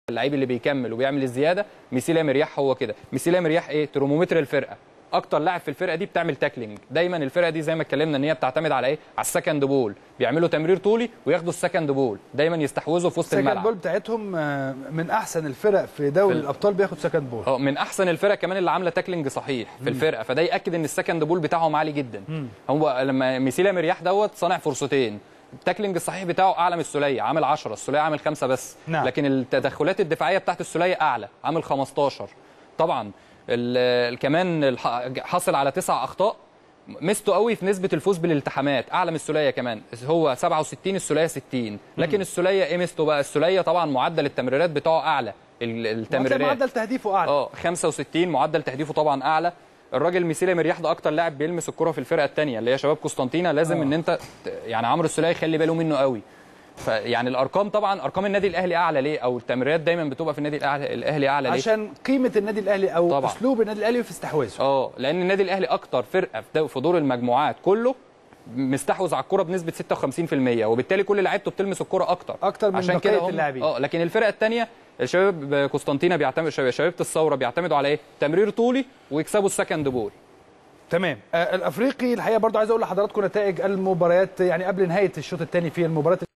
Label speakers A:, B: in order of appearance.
A: اللعيب اللي بيكمل وبيعمل الزياده ميسيلا مرياح هو كده ميسيلا مرياح ايه ترمومتر الفرقه اكتر لاعب في الفرقه دي بتعمل تاكلينج دايما الفرقه دي زي ما اتكلمنا ان هي بتعتمد على ايه على السكند بول بيعملوا تمرير طولي وياخدوا السكند بول دايما يستحوذوا في وسط
B: السكند
A: الملعب
B: بول بتاعتهم آه، من احسن الفرق في دوري
A: في ال-
B: الابطال بياخد سكند بول
A: اه من احسن الفرق كمان اللي عامله تاكلينج صحيح في الفرقه فده ياكد ان السكند بول بتاعهم عالي جدا هو لما ميسيلا مرياح دوت صانع فرصتين التاكلينج الصحيح بتاعه اعلى من السوليه عامل 10 السوليه عامل 5 بس
B: نعم.
A: لكن التدخلات الدفاعيه بتاعت السوليه اعلى عامل 15 طبعا ال- كمان الح- حصل على تسع اخطاء ميزته قوي في نسبه الفوز بالالتحامات اعلى من السوليه كمان هو 67 السوليه 60 لكن السوليه ايه ميزته بقى السوليه طبعا معدل التمريرات بتاعه اعلى ال-
B: وهتلاقي
A: التمريرات
B: معدل تهديفه اعلى
A: اه 65 معدل تهديفه طبعا اعلى الراجل ميسيلا مرياح ده اكتر لاعب بيلمس الكره في الفرقه الثانيه اللي هي شباب قسطنطينه لازم
B: آه.
A: ان انت ت- يعني عمرو السوليه يخلي باله منه قوي فيعني الارقام طبعا ارقام النادي الاهلي اعلى ليه او التمريرات دايما بتبقى في النادي الاهلي الاهلي اعلى ليه
B: عشان قيمه النادي الاهلي او
A: طبعاً.
B: اسلوب النادي الاهلي في استحواذه
A: اه لان النادي الاهلي اكتر فرقه في دو- في دور المجموعات كله مستحوذ على الكره بنسبه 56% وبالتالي كل لعيبته بتلمس الكره اكتر
B: أكتر من
A: عشان
B: بقية
A: كده هم-
B: اللاعبين.
A: اه لكن الفرقه الثانيه الشباب قسطنطينه بيعتمد شباب- شبيبه الثوره بيعتمدوا على ايه تمرير طولي ويكسبوا السكند بول
B: تمام آه الافريقي الحقيقه برضو عايز اقول لحضراتكم نتائج المباريات يعني قبل نهايه الشوط الثاني في المباريات